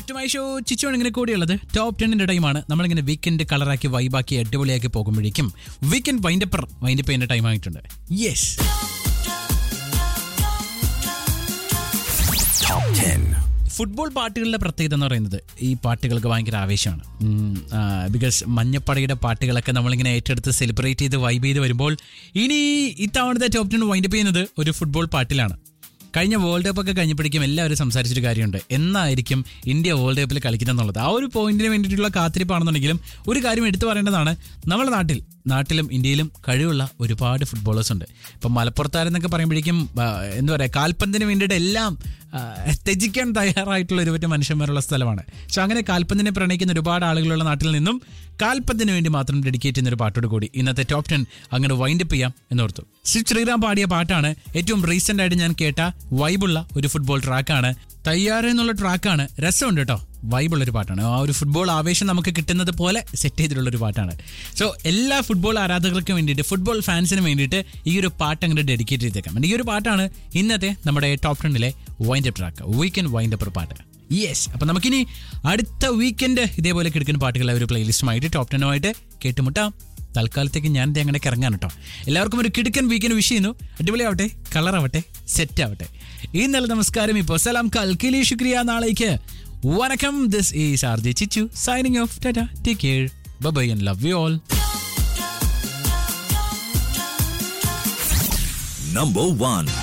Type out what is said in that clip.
To my show ചിച്ചുവാണ് ഇങ്ങനെ കൂടിയുള്ളത് top ടെന്നിന്റെ ടൈമാണ് നമ്മളിങ്ങനെ വീക്കെൻഡ് കളറാക്കി വൈബാക്കി അടിപൊളിയാക്കി പോകുമ്പോഴേക്കും വീക്കെൻഡ് വൈൻഡപ്പർ വൈൻഡപ്പ് ചെയ്യുന്ന ടൈം ആയിട്ടുണ്ട് യെസ് ഫുട്ബോൾ പാട്ടുകളുടെ പ്രത്യേകത എന്ന് പറയുന്നത് ഈ പാട്ടുകൾക്ക് ഭയങ്കര ആവേശമാണ് ബിക്കോസ് മഞ്ഞപ്പടയുടെ പാട്ടുകളൊക്കെ നമ്മളിങ്ങനെ ഏറ്റെടുത്ത് സെലിബ്രേറ്റ് ചെയ്ത് വൈബ് ചെയ്ത് വരുമ്പോൾ ഇനി ഇത്തവണത്തെ ടോപ്പ് ടെൻ വൈൻഡപ്പ് ചെയ്യുന്നത് ഒരു ഫുട്ബോൾ പാട്ടിലാണ് കഴിഞ്ഞ വേൾഡ് കപ്പ് ഒക്കെ കഴിഞ്ഞപ്പോഴേക്കും എല്ലാവരും സംസാരിച്ചൊരു കാര്യമുണ്ട് എന്നായിരിക്കും ഇന്ത്യ വേൾഡ് കപ്പിൽ കളിക്കുന്നത് ആ ഒരു പോയിന്റിന് വേണ്ടിയിട്ടുള്ള കാത്തിരിപ്പാണെന്നുണ്ടെങ്കിലും ഒരു കാര്യം എടുത്തു പറയേണ്ടതാണ് നമ്മുടെ നാട്ടിൽ നാട്ടിലും ഇന്ത്യയിലും കഴിവുള്ള ഒരുപാട് ഫുട്ബോളേഴ്സ് ഉണ്ട് ഇപ്പം മലപ്പുറത്താരെന്നൊക്കെ പറയുമ്പോഴേക്കും ആ, എന്താ പറയുക കാൽപന്തിന് വേണ്ടിയിട്ട് എല്ലാം ആ, ത്യജിക്കാൻ തയ്യാറായിട്ടുള്ള ഒരുപറ്റ മനുഷ്യന്മാരുള്ള സ്ഥലമാണ് പക്ഷെ അങ്ങനെ കാൽപന്തിനെ പ്രണയിക്കുന്ന ഒരുപാട് ആളുകളുള്ള നാട്ടിൽ നിന്നും കാൽപന്തിന് വേണ്ടി മാത്രം ഡെഡിക്കേറ്റ് ചെയ്യുന്ന ഒരു പാട്ടോട് കൂടി ഇന്നത്തെ ടോപ്പ് ടെൻ അങ്ങനെ വൈൻഡപ്പ് ചെയ്യാം എന്നോർത്തു ശ്രീ ശ്രീറാം പാടിയ പാട്ടാണ് ഏറ്റവും റീസെന്റ് ആയിട്ട് ഞാൻ കേട്ട വൈബുള്ള ഒരു ഫുട്ബോൾ ട്രാക്കാണ് തയ്യാറ് എന്നുള്ള ട്രാക്കാണ് രസമുണ്ട് കേട്ടോ വൈബുള്ള ഒരു പാട്ടാണ് ആ ഒരു ഫുട്ബോൾ ആവേശം നമുക്ക് കിട്ടുന്നത് പോലെ സെറ്റ് ചെയ്തിട്ടുള്ള ഒരു പാട്ടാണ് സോ എല്ലാ ഫുട്ബോൾ ആരാധകർക്കും വേണ്ടിയിട്ട് ഫുട്ബോൾ ഫാൻസിന് വേണ്ടിയിട്ട് ഈ ഒരു പാട്ട് അങ്ങനെ ഡെഡിക്കേറ്റ് ചെയ്തേക്കാം And ഈ ഒരു പാട്ടാണ് ഇന്നത്തെ നമ്മുടെ ടോപ്പ് ടെന്നിലെ wind up track weekend wind up പാട്ട് യെസ് അപ്പൊ നമുക്കിനി അടുത്ത വീക്കെൻഡ് ഇതേപോലെ കിടക്കുന്ന പാട്ടുകളെ ഒരു പ്ലേലിസ്റ്റുമായിട്ട് ടോപ്പ് ടെന്നുമായിട്ട് കേട്ടുമുട്ടാം തൽക്കാലത്തേക്ക് ഞാൻ ദേ അങ്ങനെ ഇറങ്ങാൻ കേട്ടോ എല്ലാവർക്കും ഒരു കിടുക്കൻ വീക്കെൻഡ് വിഷ് ചെയ്യുന്നു അടിപൊളിയാവട്ടെ കളറാവട്ടെ സെറ്റ് ആവട്ടെ ഇന്നലെ നമസ്കാരം ഇപ്പോൾ സലാം കൽക്കിലി ശുക്രിയ നാളേക്ക് വണക്കം this is R J Chichu signing off tata take care bye and love you all Number one.